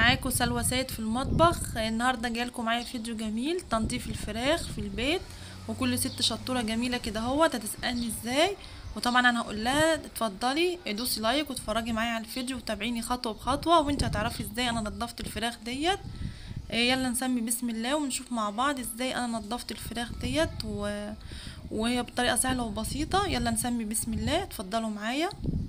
معاكم سلوى سيد في المطبخ النهارده جايلكم معايا فيديو جميل تنظيف الفراخ في البيت وكل ست شطوره جميله كده اهوت هتسالني ازاي وطبعا انا هقول لها اتفضلي دوسي لايك واتفرجي معايا على الفيديو وتابعيني خطوه بخطوه وانت هتعرفي ازاي انا نضفت الفراخ ديت إيه يلا نسمي بسم الله ونشوف مع بعض ازاي انا نضفت الفراخ ديت و... وهي بطريقه سهله وبسيطه يلا نسمي بسم الله اتفضلوا معايا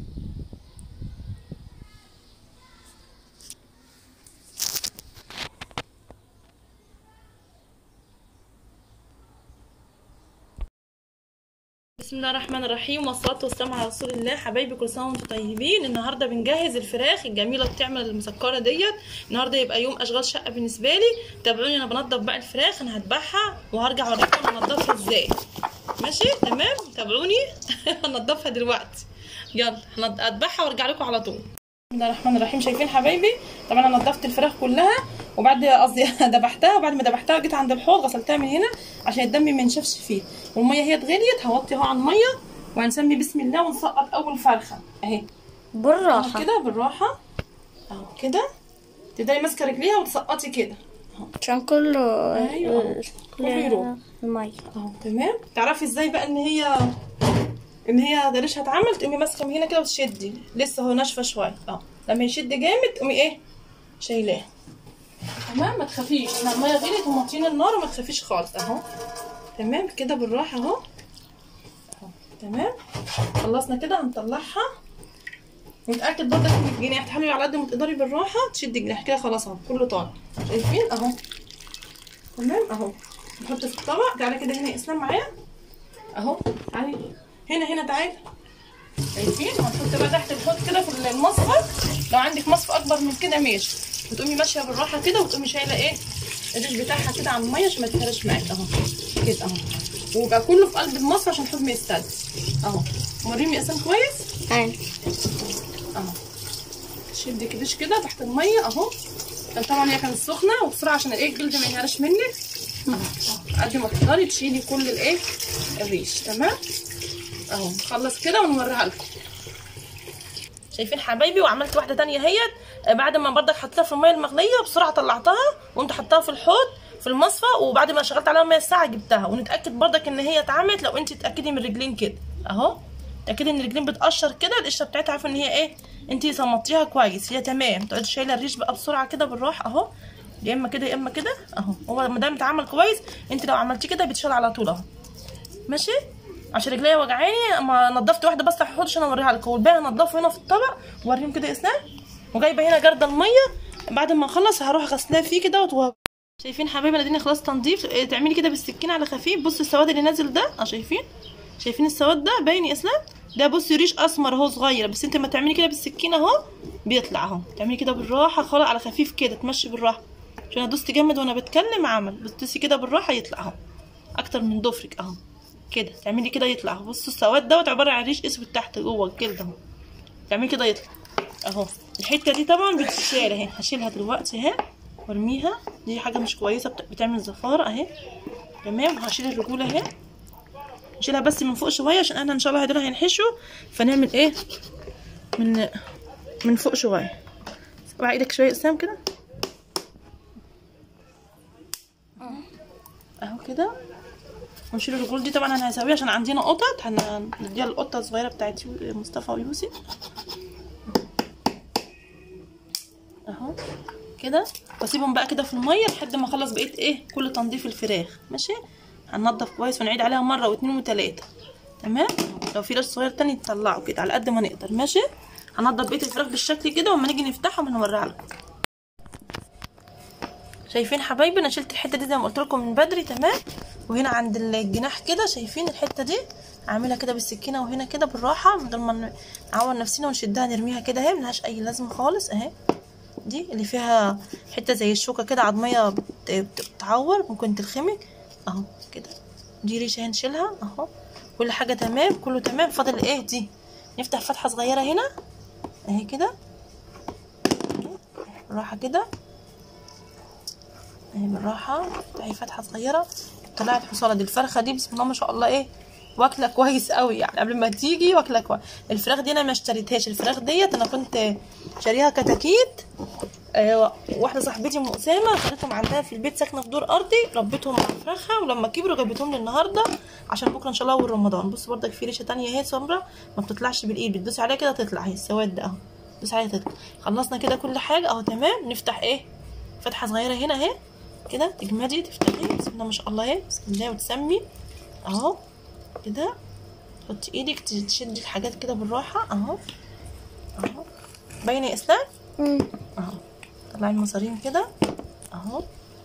بسم الله الرحمن الرحيم والصلاة والسلام على رسول الله حبايبي كل سنة وانتم طيبين النهاردة بنجهز الفراخ الجميلة اللي بتعمل المسكرة ديت النهاردة يبقى يوم أشغال شقة بالنسبة لي تابعوني أنا بنضف بقى الفراخ أنا هذبحها وهرجع أوريكم أنا بنضفها ازاي ماشي تمام تابعوني هنضفها دلوقتي يلا هذبحها وارجع لكم على طول بسم الله الرحمن الرحيم شايفين حبايبي طبعا انا نضفت الفراخ كلها وبعد قصدي ذبحتها وبعد ما ذبحتها جيت عند الحوض غسلتها من هنا عشان الدم ما ينشفش فيه والميه هي اتغليت هوطي اهو على الميه وهنسمي بسم الله ونسقط اول فرخه اهي بالراحة كده بالراحه اهو كده تبداي ماسكه رجليها وتسقطي كده اهو عشان كله أيوة. كله يروح. المية اهو تمام تعرفي ازاي بقى ان هي ان هي ده ريشها اتعمل تقومي ماسكه من هنا كده وتشدي لسه هو ناشفه شويه اهو لما يشد جامد تقومي ايه شايلاه تمام ما تخافيش احنا الميه غليت ومطين النار وما تخافيش خالص اهو تمام كده بالراحه اهو اهو تمام خلصنا كده هنطلعها ونتاكد برضك ان الجناح تحاولي على قد ما تقدري بالراحه تشدي الجناح كده خلاص اهو كله طالع شايفين اهو تمام اهو نحط في الطبق تعالى كده هنا يا اسلام معايا اهو تعالي هنا هنا تعالي شايفين هنحط بقى تحت الحوض كده في المصفى لو عندك مصفى اكبر من كده ماشي وتقومي ماشيه بالراحه كده وتقومي شايله ايه الريش بتاعها كده على الميه عشان ما تتهرش معاك اهو كده اهو ويبقى كله في قلب المصفى عشان الحوض ما يستد اهو وريني اسم كويس أيوة اهو شدي كدش كده تحت الميه اهو كان طبعا هي كانت سخنه وبسرعه عشان الايه الجلد ما ينهرش منك اهو قد ما تقدري تشيلي كل الايه الريش تمام اهو نخلص كده ونوريها لكم شايفين حبايبي وعملت واحده تانية اهيت بعد ما برضك حطيتها في الميه المغليه بسرعه طلعتها وقمت حطاها في الحوض في المصفى وبعد ما شغلت عليها ميه الساعه جبتها ونتاكد برضك ان هي اتعملت لو انت تتاكدي من الرجلين كده اهو تاكدي ان الرجلين بتقشر كده القشره بتاعتها عارفه ان هي ايه انت صمتيها كويس هي تمام تقعدي شايله الريش بقى بسرعه كده بالراحه اهو يا اما كده يا اما كده اهو هو ما دام اتعمل كويس انت لو عملتيه كده بيتشال على طول اهو ماشي عشان رجليا وجعاني اما نضفت واحده بس على الحوض عشان اوريها لكم والباقي هنضفه هنا في الطبق ووريهم كده يا اسلام وجايبه هنا جرد الميه بعد ما اخلص هروح غسلاه فيه كده وتوه شايفين حبايبي اديني خلاص تنظيف إيه، تعملي كده بالسكينه على خفيف بصوا السواد اللي نازل ده اه شايفين شايفين السواد ده باين يا اسلام ده بصي ريش اسمر اهو صغير بس انت ما تعملي كده بالسكينه اهو بيطلع اهو تعملي كده بالراحه خالص على خفيف كده تمشي بالراحه عشان انا دوست جامد وانا بتكلم عمل بس دوسي كده بالراحه يطلع اهو اكتر من ضفرك اهو كده تعملي كده يطلع اهو بصوا السواد دوت عباره عن ريش اسود تحت جوه الجلد اهو تعملي كده يطلع اهو الحته دي طبعا بتتشال اهي هشيلها دلوقتي اهي وارميها دي حاجه مش كويسه بت- بتعمل زفاره اهي تمام هشيل الرجوله اهي نشيلها بس من فوق شويه عشان احنا ان شاء الله هدول هينحشوا فنعمل ايه من من فوق شويه سبع ايدك شويه قسام كده اهو كده ونشيل الرجول دي طبعا انا هسويها عشان عندنا قطط هنديها القطه الصغيره بتاعت يو- مصطفى ويوسف اهو كده واسيبهم بقى كده في الميه لحد ما اخلص بقيه ايه كل تنظيف الفراخ ماشي هننضف كويس ونعيد عليها مره واثنين وثلاثه تمام لو في راس صغير تاني نطلعه كده على قد ما نقدر ماشي هنضف بقيه الفراخ بالشكل كده واما نيجي نفتحهم هنوريها لكم شايفين حبايبي انا شلت الحته دي زي ما قلت لكم من بدري تمام وهنا عند الجناح كده شايفين الحته دي عاملها كده بالسكينه وهنا كده بالراحه من غير ما نعور نفسنا ونشدها نرميها كده اهي ملهاش اي لازمه خالص اهي دي اللي فيها حته زي الشوكه كده عضميه بت- بت- بتعور ممكن تلخمك اهو كده دي ريشه هنشيلها اهو كل حاجه تمام كله تمام فاضل ايه دي نفتح فتحه صغيره هنا اهي كده بالراحه كده اهي بالراحه اهي فتحه صغيره طلعت حصاله دي الفرخه دي بسم الله ما شاء الله ايه واكله كويس قوي يعني قبل ما تيجي واكله كويس الفراخ دي انا ما اشتريتهاش الفراخ ديت انا كنت شاريها كتاكيت آه واحده صاحبتي ام اسامه خدتهم عندها في البيت ساكنه في دور ارضي ربيتهم مع فراخها ولما كبروا جابتهم لي النهارده عشان بكره ان شاء الله اول رمضان بص برضك في ريشه تانية اهي سمرة ما بتطلعش بالايد بتدوسي عليها كده تطلع اهي السواد ده اهو دوس عليها تطلع خلصنا كده كل حاجه اهو تمام نفتح ايه فتحه صغيره هنا اهي كده تجمدي تفتحي بسم الله ما شاء الله اهي بسم الله وتسمي اهو كده تحطي ايدك تشدي الحاجات كده بالراحه اهو اهو باينه يا اسلام مم. اهو طلعي المصارين كده اهو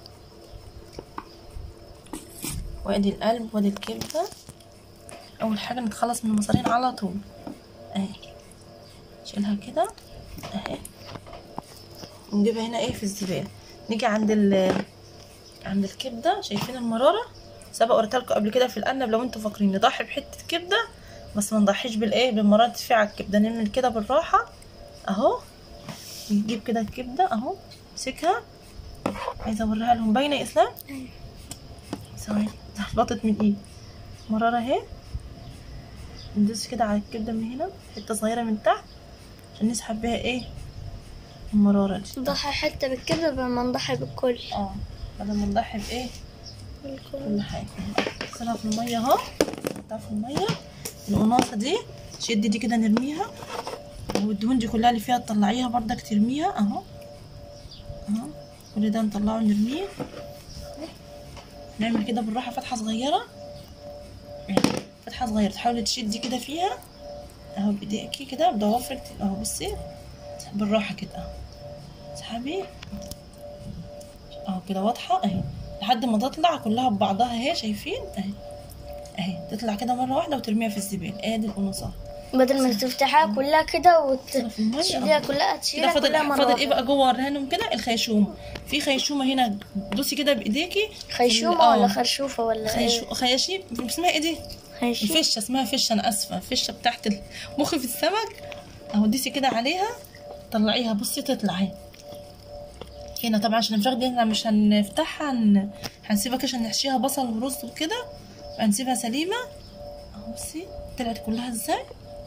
وادي القلب وادي الكبده اول حاجه نتخلص من المصارين على طول اهي شيلها كده اهي ونجيبها هنا ايه في الزباله نيجي عند ال عند الكبده شايفين المراره سبق وريتها لكم قبل كده في الارنب لو انتوا فاكرين نضحي بحته كبده بس ما نضحيش بالايه بالمراره تدفع على الكبده نعمل كده بالراحه اهو نجيب كده الكبده اهو امسكها عايزه اوريها لهم باينه يا اسلام ثواني اتلخبطت من ايدي مراره اهي ندوس كده على الكبده من هنا حته صغيره من تحت عشان نسحب بيها ايه المراره دي نضحي حتة بالكبدة بدل ما نضحي بالكل اه بدل ما نضحي بايه بالكل كل حاجه نغسلها في الميه اهو نحطها في الميه القناصه دي شدي دي كده نرميها والدهون دي كلها اللي فيها تطلعيها برضك ترميها اهو اهو كل ده نطلعه نرميه أهو. نعمل كده بالراحه فتحه صغيره يعني فتحه صغيره تحاولي تشدي كده فيها اهو بايديكي كده بضوافرك اهو بصي بالراحه كده اهو اسحبي اهو كده واضحه اهي لحد ما تطلع كلها ببعضها اهي شايفين اهي اهي تطلع كده مره واحده وترميها في الزباله ادي القناصات بدل ما تفتحها كلها كده تحطها في الميه وتشيلها أهو. كلها كده تشيلها فاضل كلها مرة فاضل ايه واحدة. بقى جوه وريهانهم كده الخيشوم في خيشومه هنا دوسي كده بايديكي خيشومة آه. ولا خرشوفة ولا ايه خيشو خياشيم اسمها ايه دي خيشوم الفشه اسمها فشه انا اسفه الفشه بتاعت المخ في السمك اهو دوسي كده عليها طلعيها بصي تطلع اهي هنا طبعا عشان الفراخ دي احنا مش هنفتحها هن... هنسيبها كده عشان نحشيها بصل ورز وكده هنسيبها سليمه اهو بصي طلعت كلها ازاي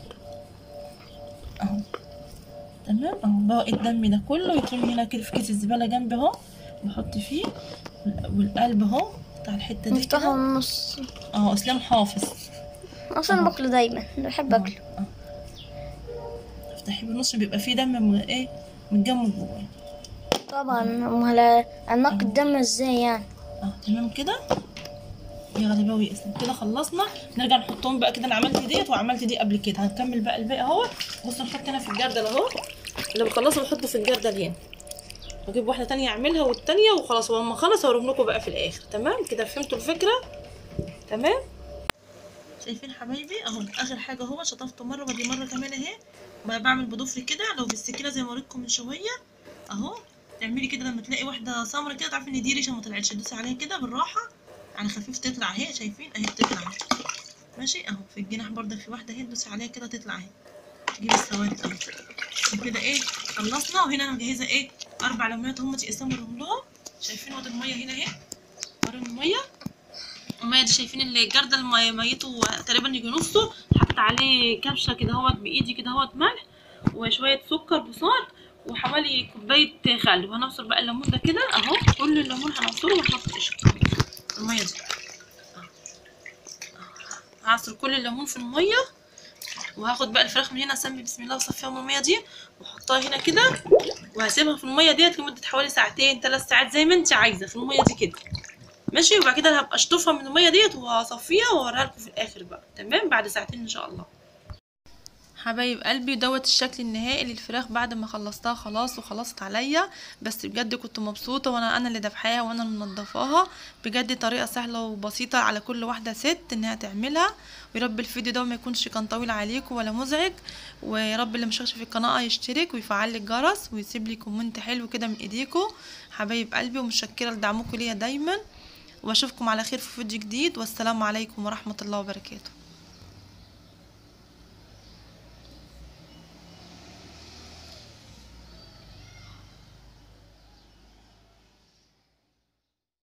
اهو تمام اهو بواقي الدم ده كله يترمي هنا كده في كيس الزباله جنبي اهو بحط فيه والقلب اهو بتاع الحته دي نفتحه كده من النص اه اسلام حافظ اصلا باكله دايما بحب اكله اه افتحيه بالنص بيبقى فيه دم من ايه متجمد جواه طبعا امال انق الدم ازاي يعني اه تمام كده يا غلباوي اسم كده خلصنا نرجع نحطهم بقى كده انا عملت ديت وعملت دي قبل كده هنكمل بقى الباقي اهو بصوا نحط هنا في الجردل اهو اللي بخلصه بحطه في الجردل هنا واجيب واحده تانية اعملها والتانية وخلاص ولما اخلص هوريهم لكم بقى في الاخر تمام كده فهمتوا الفكره تمام شايفين حبايبي اهو اخر حاجه اهو شطفته مره ودي مره كمان اهي بقى بعمل بضفري كده لو بالسكينه زي ما وريتكم من شويه اهو تعملي كده لما تلاقي واحده سمرة كده تعرفي ان دي ريشه ما طلعتش تدوسي عليها كده بالراحه على خفيف تطلع اهي شايفين اهي بتطلع اهي ماشي اهو في الجناح برضك في واحده اهي تدوسي عليها كده تطلع اهي تجيبي السواد اهي وكده ايه خلصنا وهنا انا مجهزه ايه اربع ليمونات هم تقسمهم لهم شايفين وادي الميه هنا اهي وريهم الميه الميه دي شايفين الجردل المية- ميته تقريبا يجي نصه حط عليه كبشه كده اهوت بايدي كده اهوت ملح وشويه سكر بصاد وحوالي كوبايه خل وهنعصر بقى الليمون ده كده اهو كل الليمون هنعصره ونحط قشطه في الميه دي أهو. هعصر كل الليمون في الميه وهاخد بقى الفراخ من هنا اسمي بسم الله واصفيها من الميه دي واحطها هنا كده وهسيبها في الميه ديت لمده حوالي ساعتين ثلاث ساعات زي ما انت عايزه في الميه دي كده ماشي وبعد كده هبقى اشطفها من الميه ديت وهصفيها واوريها لكم في الاخر بقى تمام بعد ساعتين ان شاء الله حبايب قلبي دوت الشكل النهائي للفراخ بعد ما خلصتها خلاص وخلصت عليا بس بجد كنت مبسوطه وانا انا اللي دبحاها وانا اللي منضفاها بجد طريقه سهله وبسيطه على كل واحده ست انها تعملها ويا رب الفيديو ده ما يكونش كان طويل عليكم ولا مزعج ويا رب اللي مشاركش في القناه يشترك ويفعل لي الجرس ويسيب لي كومنت حلو كده من ايديكم حبايب قلبي ومتشكره لدعمكم ليا دايما واشوفكم على خير في فيديو جديد والسلام عليكم ورحمه الله وبركاته